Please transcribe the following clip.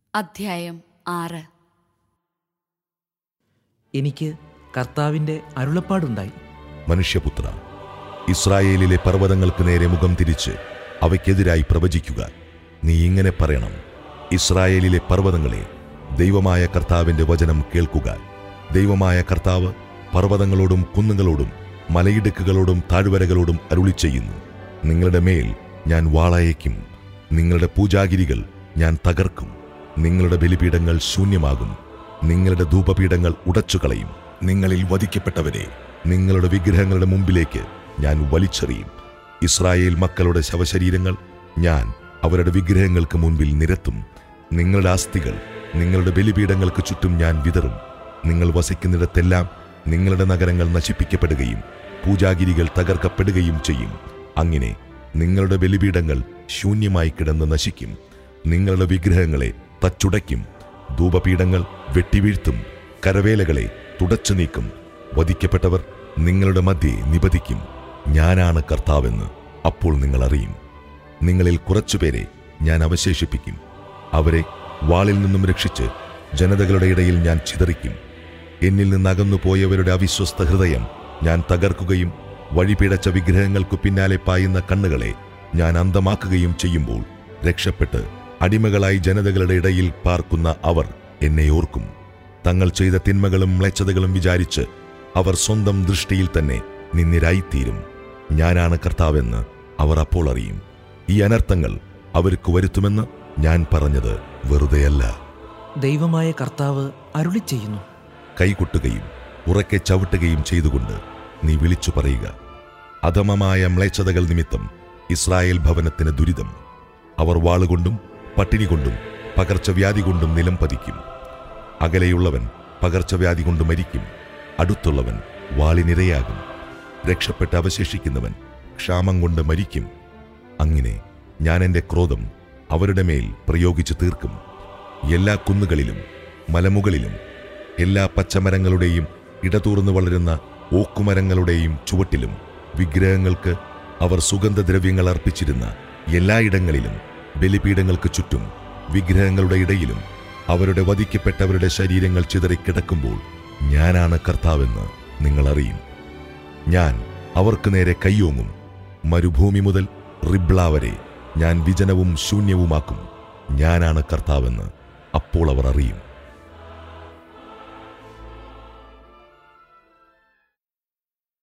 അധ്യായം ആറ് എനിക്ക് കർത്താവിൻ്റെ അരുളപ്പാടുണ്ടായി മനുഷ്യപുത്ര ഇസ്രായേലിലെ പർവ്വതങ്ങൾക്ക് നേരെ മുഖം തിരിച്ച് അവയ്ക്കെതിരായി പ്രവചിക്കുക നീ ഇങ്ങനെ പറയണം ഇസ്രായേലിലെ പർവ്വതങ്ങളെ ദൈവമായ കർത്താവിന്റെ വചനം കേൾക്കുക ദൈവമായ കർത്താവ് പർവ്വതങ്ങളോടും കുന്നുകളോടും മലയിടുക്കുകളോടും താഴ്വരകളോടും അരുളി ചെയ്യുന്നു നിങ്ങളുടെ മേൽ ഞാൻ വാളയയ്ക്കും നിങ്ങളുടെ പൂജാഗിരികൾ ഞാൻ തകർക്കും നിങ്ങളുടെ ബലിപീഠങ്ങൾ ശൂന്യമാകും നിങ്ങളുടെ ധൂപപീഠങ്ങൾ ഉടച്ചുകളയും നിങ്ങളിൽ വധിക്കപ്പെട്ടവരെ നിങ്ങളുടെ വിഗ്രഹങ്ങളുടെ മുമ്പിലേക്ക് ഞാൻ വലിച്ചെറിയും ഇസ്രായേൽ മക്കളുടെ ശവശരീരങ്ങൾ ഞാൻ അവരുടെ വിഗ്രഹങ്ങൾക്ക് മുൻപിൽ നിരത്തും നിങ്ങളുടെ അസ്ഥികൾ നിങ്ങളുടെ ബലിപീഠങ്ങൾക്ക് ചുറ്റും ഞാൻ വിതറും നിങ്ങൾ വസിക്കുന്നിടത്തെല്ലാം നിങ്ങളുടെ നഗരങ്ങൾ നശിപ്പിക്കപ്പെടുകയും പൂജാഗിരികൾ തകർക്കപ്പെടുകയും ചെയ്യും അങ്ങനെ നിങ്ങളുടെ ബലിപീഠങ്ങൾ ശൂന്യമായി കിടന്ന് നശിക്കും നിങ്ങളുടെ വിഗ്രഹങ്ങളെ തച്ചുടയ്ക്കും ധൂപപീഠങ്ങൾ വെട്ടിവീഴ്ത്തും കരവേലകളെ തുടച്ചു നീക്കും വധിക്കപ്പെട്ടവർ നിങ്ങളുടെ മധ്യേ നിപതിക്കും ഞാനാണ് കർത്താവെന്ന് അപ്പോൾ നിങ്ങൾ അറിയും നിങ്ങളിൽ കുറച്ചുപേരെ ഞാൻ അവശേഷിപ്പിക്കും അവരെ വാളിൽ നിന്നും രക്ഷിച്ച് ജനതകളുടെ ഇടയിൽ ഞാൻ ചിതറിക്കും എന്നിൽ നിന്ന് അകന്നു പോയവരുടെ അവിശ്വസ്ത ഹൃദയം ഞാൻ തകർക്കുകയും വഴിപിഴച്ച വിഗ്രഹങ്ങൾക്കു പിന്നാലെ പായുന്ന കണ്ണുകളെ ഞാൻ അന്തമാക്കുകയും ചെയ്യുമ്പോൾ രക്ഷപ്പെട്ട് അടിമകളായി ജനതകളുടെ ഇടയിൽ പാർക്കുന്ന അവർ എന്നെ ഓർക്കും തങ്ങൾ ചെയ്ത തിന്മകളും മ്ലേച്ഛതകളും വിചാരിച്ച് അവർ സ്വന്തം ദൃഷ്ടിയിൽ തന്നെ നിന്നിരായിത്തീരും ഞാനാണ് കർത്താവെന്ന് അവർ അപ്പോൾ അറിയും ഈ അനർത്ഥങ്ങൾ അവർക്ക് വരുത്തുമെന്ന് ഞാൻ പറഞ്ഞത് വെറുതെയല്ല ദൈവമായ കർത്താവ് അരുളി ചെയ്യുന്നു കൈകൊട്ടുകയും ഉറക്കെ ചവിട്ടുകയും ചെയ്തുകൊണ്ട് നീ വിളിച്ചു പറയുക അധമമായ മ്ലേച്ഛതകൾ നിമിത്തം ഇസ്രായേൽ ഭവനത്തിന് ദുരിതം അവർ വാളുകൊണ്ടും പട്ടിണി കൊണ്ടും പകർച്ചവ്യാധി കൊണ്ടും നിലം പതിക്കും അകലെയുള്ളവൻ പകർച്ചവ്യാധി കൊണ്ട് മരിക്കും അടുത്തുള്ളവൻ വാളിനിരയാകും രക്ഷപ്പെട്ട് അവശേഷിക്കുന്നവൻ ക്ഷാമം കൊണ്ട് മരിക്കും അങ്ങനെ ഞാൻ എൻ്റെ ക്രോധം അവരുടെ മേൽ പ്രയോഗിച്ചു തീർക്കും എല്ലാ കുന്നുകളിലും മലമുകളിലും എല്ലാ പച്ചമരങ്ങളുടെയും ഇടതൂർന്നു വളരുന്ന ഓക്കുമരങ്ങളുടെയും ചുവട്ടിലും വിഗ്രഹങ്ങൾക്ക് അവർ സുഗന്ധദ്രവ്യങ്ങൾ അർപ്പിച്ചിരുന്ന എല്ലായിടങ്ങളിലും ബലിപീഠങ്ങൾക്ക് ചുറ്റും വിഗ്രഹങ്ങളുടെ ഇടയിലും അവരുടെ വധിക്കപ്പെട്ടവരുടെ ശരീരങ്ങൾ ചിതറിക്കിടക്കുമ്പോൾ ഞാനാണ് കർത്താവെന്ന് നിങ്ങൾ അറിയും ഞാൻ അവർക്ക് നേരെ കയ്യോങ്ങും മരുഭൂമി മുതൽ റിബ്ള വരെ ഞാൻ വിജനവും ശൂന്യവുമാക്കും ഞാനാണ് കർത്താവെന്ന് അപ്പോൾ അവർ അറിയും